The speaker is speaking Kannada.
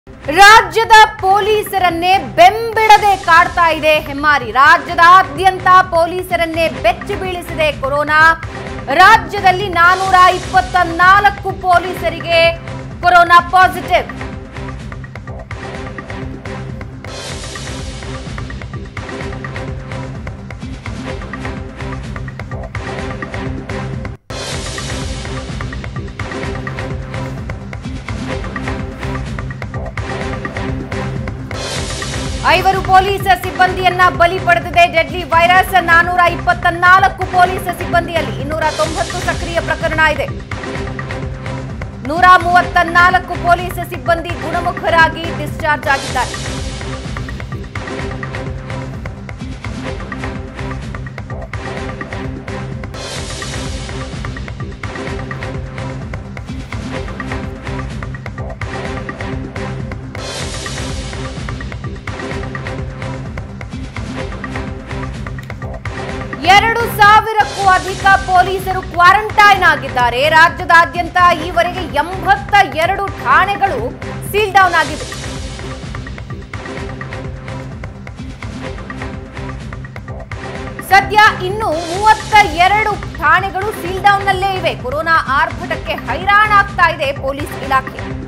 ರಾಜ್ಯದ ಪೊಲೀಸರನ್ನೇ ಬೆಂಬಿಡದೆ ಕಾಡ್ತಾ ಇದೆ ಹೆಮ್ಮಾರಿ ರಾಜ್ಯದಾದ್ಯಂತ ಪೊಲೀಸರನ್ನೇ ಬೆಚ್ಚಿ ಬೀಳಿಸಿದೆ ಕೊರೋನಾ ರಾಜ್ಯದಲ್ಲಿ ನಾನೂರ ಇಪ್ಪತ್ತ ನಾಲ್ಕು ಪೊಲೀಸರಿಗೆ ಕೊರೋನಾ ಪಾಸಿಟಿವ್ ಐವರು ಪೊಲೀಸ್ ಸಿಬ್ಬಂದಿಯನ್ನ ಬಲಿ ಪಡೆದಿದೆ ಡೆಡ್ಲಿ ವೈರಸ್ ನಾನೂರ ಇಪ್ಪತ್ತ ನಾಲ್ಕು ಪೊಲೀಸ್ ಸಿಬ್ಬಂದಿಯಲ್ಲಿ ಇನ್ನೂರ ತೊಂಬತ್ತು ಸಕ್ರಿಯ ಪ್ರಕರಣ ಇದೆ ನೂರ ಮೂವತ್ತ ನಾಲ್ಕು ಪೊಲೀಸ್ ಸಿಬ್ಬಂದಿ ಗುಣಮುಖರಾಗಿ ಡಿಸ್ಚಾರ್ಜ್ ಆಗಿದ್ದಾರೆ ಎರಡು ಸಾವಿರಕ್ಕೂ ಅಧಿಕ ಪೊಲೀಸರು ಕ್ವಾರಂಟೈನ್ ಆಗಿದ್ದಾರೆ ರಾಜ್ಯದಾದ್ಯಂತ ಈವರೆಗೆ ಎಂಬತ್ತ ಎರಡು ಠಾಣೆಗಳು ಸೀಲ್ ಡೌನ್ ಆಗಿದೆ ಸದ್ಯ ಇನ್ನು ಮೂವತ್ತ ಎರಡು ಠಾಣೆಗಳು ಸೀಲ್ ಡೌನ್ ನಲ್ಲೇ ಇವೆ ಕೊರೋನಾ ಆರ್ಭಟಕ್ಕೆ ಹೈರಾಣಾಗ್ತಾ ಇದೆ ಪೊಲೀಸ್ ಇಲಾಖೆ